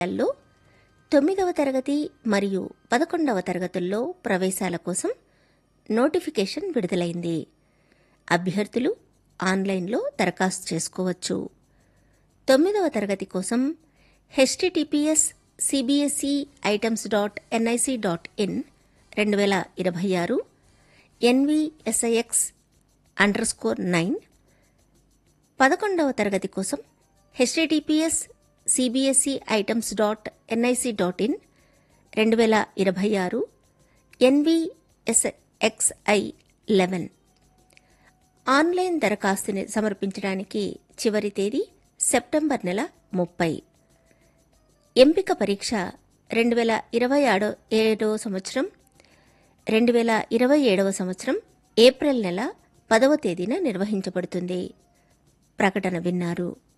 లో తొమ్మిదవ తరగతి మరియు పదకొండవ తరగతుల్లో ప్రవేశాల కోసం నోటిఫికేషన్ విడుదలైంది అభ్యర్థులు ఆన్లైన్లో దరఖాస్తు చేసుకోవచ్చు తొమ్మిదవ తరగతి కోసం HTTPS CBSE ITMS dot NIC dot in రెండు వేల ఇరవై ఆరు ఎన్విఎస్ఐఎక్స్ అండర్ స్కోర్ నైన్ పదకొండవ తరగతి కోసం HTTPS CBSE ITMS dot NIC dot in రెండు వేల ఇరవై ఆరు ఎన్విఎస్ఎక్స్ఐ లెవెన్ ఆన్లైన్ దరఖాస్తుని సమర్పించడానికి చివరి తేదీ సెప్టెంబర్ నెల ముప్పై ఎంపిక పరీక్ష రెండు వేల ఇరవై ఆడో ఏడవ సంవత్సరం రెండు వేల ఇరవై ఏడవ సంవత్సరం ఏప్రిల్ నెల పదవ తేదీన నిర్వహించబడుతుంది ప్రకటన విన్నారు